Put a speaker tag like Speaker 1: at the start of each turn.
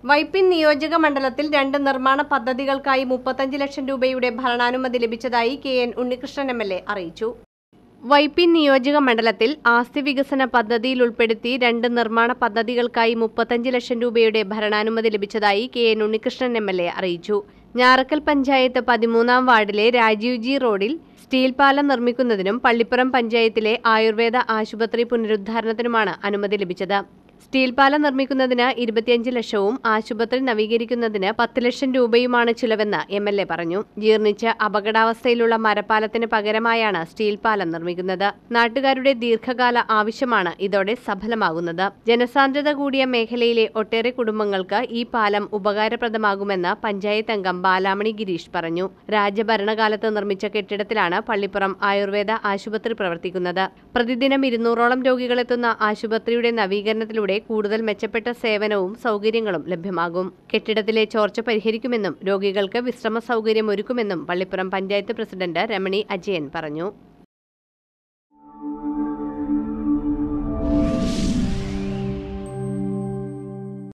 Speaker 1: വൈപ്പിൻ നിയോജക മണ്ഡലത്തിൽ രണ്ട് നിർമ്മാണ പദ്ധതികൾക്കായി മുപ്പത്തഞ്ച് ലക്ഷം രൂപയുടെ ഭരണാനുമതി ലഭിച്ചതായി K N Unnikrishnan M L A അറിയിച്ചു വൈപ്പിൻ നിയോജക മണ്ഡലത്തിൽ ആസ്തി വികസന പദ്ധതിയിൽ ഉൾപ്പെടുത്തി രണ്ട് നിർമ്മാണ പദ്ധതികൾക്കായി മുപ്പത്തഞ്ച് ലക്ഷം രൂപയുടെ ഭരണാനുമതി ലഭിച്ചതായി K N Unnikrishnan M L A അറിയിച്ചു ഞാറക്കൽ പഞ്ചായത്ത് പതിമൂന്നാം വാർഡിലെ രാജീവ് ജി റോഡിൽ സ്റ്റീൽ പാലം നിർമ്മിക്കുന്നതിനും പള്ളിപ്പുറം പഞ്ചായത്തിലെ ആയുർവേദ ആശുപത്രി പുനരുദ്ധാരണത്തിനുമാണ് അനുമതി ലഭിച്ചത് സ്റ്റീൽ പാലം നിർമ്മിക്കുന്നതിന് ഇരുപത്തിയഞ്ച് ലക്ഷവും ആശുപത്രി നവീകരിക്കുന്നതിന് പത്ത് ലക്ഷം രൂപയുമാണ് ചിലവെന്ന് എം എൽ എ പറഞ്ഞു ജീർണിച്ച് അപകടാവസ്ഥയിലുള്ള മരപ്പാലത്തിന് പകരമായാണ് സ്റ്റീൽ പാലം നിർമ്മിക്കുന്നത് നാട്ടുകാരുടെ ദീർഘകാല ആവശ്യമാണ് ഇതോടെ സഫലമാകുന്നത് ജനസാന്ദ്രത കൂടിയ മേഖലയിലെ ഒട്ടേറെ കുടുംബങ്ങൾക്ക് ഈ പാലം ഉപകാരപ്രദമാകുമെന്ന് പഞ്ചായത്ത് അംഗം ബാലാമണി ഗിരീഷ് പറഞ്ഞു രാജഭരണകാലത്ത് നിർമ്മിച്ച കെട്ടിടത്തിലാണ് പള്ളിപ്പുറം ആയുർവേദ ആശുപത്രി പ്രവർത്തിക്കുന്നത് പ്രതിദിനം ഇരുന്നൂറോളം രോഗികളെത്തുന്ന ആശുപത്രിയുടെ നവീകരണത്തിലൂടെ കൂടുതൽ മെച്ചപ്പെട്ട സേവനവും സൗകര്യങ്ങളും ലഭ്യമാകും കെട്ടിടത്തിലെ ചോർച്ച പരിഹരിക്കുമെന്നും രോഗികൾക്ക് വിശ്രമ സൗകര്യം ഒരുക്കുമെന്നും പള്ളിപ്പുറം പഞ്ചായത്ത് പ്രസിഡന്റ് രമണി അജയൻ പറഞ്ഞു